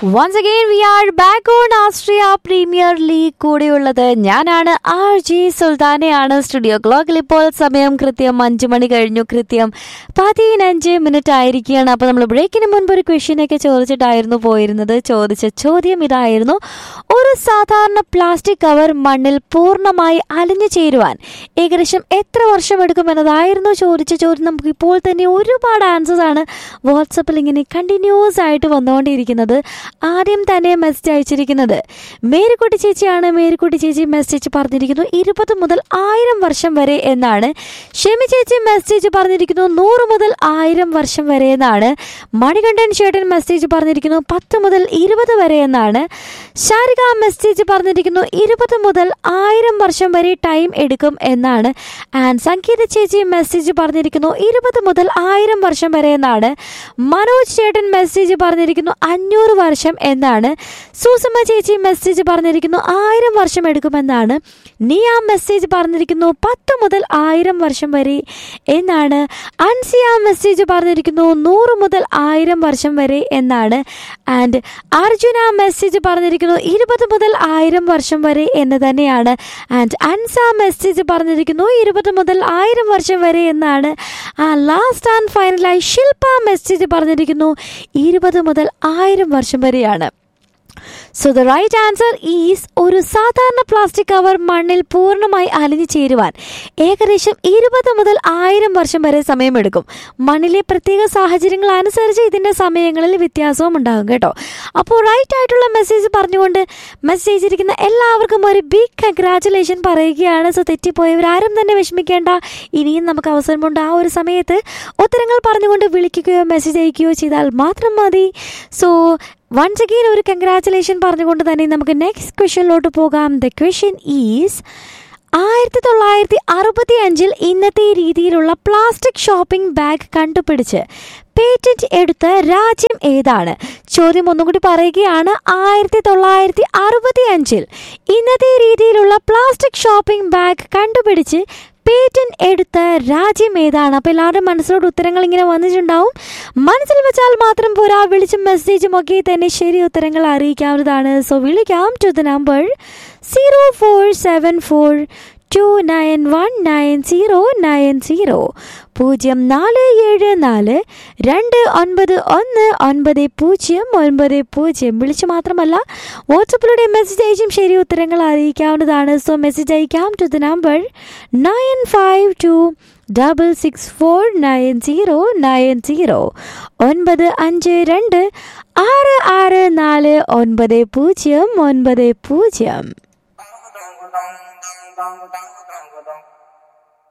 once again we are back on Austria premier league കൂടെയുള്ളത് ഞാനാണ് R G സുൽത്താനയാണ് studio ക്ലോക്കിൽ ഇപ്പോൾ സമയം കൃത്യം അഞ്ച് മണി കഴിഞ്ഞു കൃത്യം പതിനഞ്ച് മിനിറ്റ് ആയിരിക്കുകയാണ് അപ്പോൾ നമ്മൾ ബ്രേക്കിന് മുൻപ് ഒരു ക്വസ്റ്റ്യനൊക്കെ ചോദിച്ചിട്ടായിരുന്നു പോയിരുന്നത് ചോദിച്ച ചോദ്യം ഇതായിരുന്നു ഒരു സാധാരണ പ്ലാസ്റ്റിക് കവർ മണ്ണിൽ പൂർണ്ണമായി അലിഞ്ഞു ചേരുവാൻ ഏകദേശം എത്ര വർഷം എടുക്കുമെന്നതായിരുന്നു ചോദിച്ച ചോദ്യം നമുക്ക് ഇപ്പോൾ തന്നെ ഒരുപാട് ആൻസേഴ്സ് ആണ് വാട്സപ്പിൽ ഇങ്ങനെ കണ്ടിന്യൂസ് ആയിട്ട് വന്നുകൊണ്ടിരിക്കുന്നത് ആദ്യം തന്നെ മെസ്സേജ് അയച്ചിരിക്കുന്നത് മേരിക്കുട്ടി ചേച്ചിയാണ് മേരിക്കുട്ടി ചേച്ചി മെസ്സേജ് പറഞ്ഞിരിക്കുന്നു ഇരുപത് മുതൽ ആയിരം വർഷം വരെ എന്നാണ് ഷെമി ചേച്ചി മെസ്സേജ് പറഞ്ഞിരിക്കുന്നു നൂറ് മുതൽ ആയിരം വർഷം വരെ എന്നാണ് മണികണ്ഠൻ ചേട്ടൻ മെസ്സേജ് പറഞ്ഞിരിക്കുന്നു പത്ത് മുതൽ ഇരുപത് വരെ എന്നാണ് ശാരിക മെസ്സേജ് പറഞ്ഞിരിക്കുന്നു ഇരുപത് മുതൽ ആയിരം വർഷം വരെ ടൈം എടുക്കും എന്നാണ് ആൻഡ് സംഗീത ചേച്ചി മെസ്സേജ് പറഞ്ഞിരിക്കുന്നു ഇരുപത് മുതൽ ആയിരം വർഷം വരെ എന്നാണ് മനോജ് ചേട്ടൻ മെസ്സേജ് പറഞ്ഞിരിക്കുന്നു അഞ്ഞൂറ് വർഷം എന്നാണ് സൂസമ്മ ചേച്ചി മെസ്സേജ് പറഞ്ഞിരിക്കുന്നു ആയിരം വർഷം എടുക്കുമെന്നാണ് നിയ മെസ്സേജ് പറഞ്ഞിരിക്കുന്നു പത്ത് മുതൽ ആയിരം വർഷം വരെ എന്നാണ് അൻസിയ മെസ്സേജ് പറഞ്ഞിരിക്കുന്നു നൂറ് മുതൽ ആയിരം വർഷം വരെ എന്നാണ് ആൻഡ് അർജുന മെസ്സേജ് പറഞ്ഞിരിക്കുന്നു ഇരുപത് മുതൽ ആയിരം വർഷം വരെ എന്ന് തന്നെയാണ് ആൻഡ് അൻസ മെസ്സേജ് പറഞ്ഞിരിക്കുന്നു ഇരുപത് മുതൽ ആയിരം വർഷം വരെ എന്നാണ് ആ ലാസ്റ്റ് ആൻഡ് ഫൈനലായി ശില്പ മെസ്സേജ് പറഞ്ഞിരിക്കുന്നു ഇരുപത് മുതൽ ആയിരം വർഷം വരെയാണ് so the right answer is ഒരു സാധാരണ പ്ലാസ്റ്റിക് കവർ മണ്ണിൽ പൂർണ്ണമായി അലിഞ്ഞു ചേരുവാൻ ഏകദേശം ഇരുപത് മുതൽ ആയിരം വർഷം വരെ സമയമെടുക്കും മണ്ണിലെ പ്രത്യേക സാഹചര്യങ്ങൾ അനുസരിച്ച് ഇതിൻ്റെ സമയങ്ങളിൽ വ്യത്യാസവും ഉണ്ടാകും കേട്ടോ അപ്പോൾ റൈറ്റ് ആയിട്ടുള്ള മെസ്സേജ് പറഞ്ഞുകൊണ്ട് മെസ്സേജ് ഇരിക്കുന്ന എല്ലാവർക്കും ഒരു ബിഗ് കൺഗ്രാറ്റുലേഷൻ പറയുകയാണ് സോ തെറ്റിപ്പോയവരാരും തന്നെ വിഷമിക്കേണ്ട ഇനിയും നമുക്ക് അവസരമുണ്ട് ആ ഒരു സമയത്ത് ഉത്തരങ്ങൾ പറഞ്ഞുകൊണ്ട് വിളിക്കുകയോ മെസ്സേജ് അയക്കുകയോ ചെയ്താൽ മാത്രം മതി സോ വൺസ് അഗെയിൻ ഒരു കൺഗ്രാറ്റുലേഷൻ പറഞ്ഞുകൊണ്ട് തന്നെ നമുക്ക് നെക്സ്റ്റ് ക്വസ്റ്റ്യനിലോട്ട് പോകാം ദ ക്വസ്റ്റ്യൻ ഈസ് ആയിരത്തി തൊള്ളായിരത്തി അറുപത്തി അഞ്ചിൽ ഇന്നത്തെ രീതിയിലുള്ള പ്ലാസ്റ്റിക് ഷോപ്പിംഗ് ബാഗ് കണ്ടുപിടിച്ച് പേറ്റന്റ് എടുത്ത രാജ്യം ഏതാണ് ചോദ്യം ഒന്നുകൂടി പറയുകയാണ് ആയിരത്തി തൊള്ളായിരത്തി അറുപത്തി അഞ്ചിൽ ഇന്നത്തെ രീതിയിലുള്ള പ്ലാസ്റ്റിക് ഷോപ്പിംഗ് ബാഗ് കണ്ടുപിടിച്ച് പേറ്റന്റ് എടുത്ത രാജ്യം ഏതാണ് അപ്പോൾ എല്ലാവരുടെയും മനസ്സിലോട്ട് ഉത്തരങ്ങൾ ഇങ്ങനെ വന്നിട്ടുണ്ടാവും മനസ്സിൽ വെച്ചാൽ മാത്രം പോരാ വിളിച്ചും മെസ്സേജും ഒക്കെ തന്നെ ശരി ഉത്തരങ്ങൾ അറിയിക്കാവുന്നതാണ് സോ വിളിക്കാം to the number zero four seven four two nine one nine zero nine zero പൂജ്യം നാല് ഏഴ് നാല് രണ്ട് ഒൻപത് ഒന്ന് ഒൻപത് പൂജ്യം ഒൻപത് പൂജ്യം വിളിച്ചു മാത്രമല്ല വാട്സപ്പിലൂടെ മെസ്സേജ് അയച്ചും ശരി ഉത്തരങ്ങൾ അറിയിക്കാവുന്നതാണ് സോ മെസ്സേജ് അയക്കാം to the number nine five two double six four nine zero nine zero ഒൻപത് അഞ്ച് രണ്ട് ആറ് ആറ് നാല് ഒൻപത് പൂജ്യം ഒൻപത് പൂജ്യം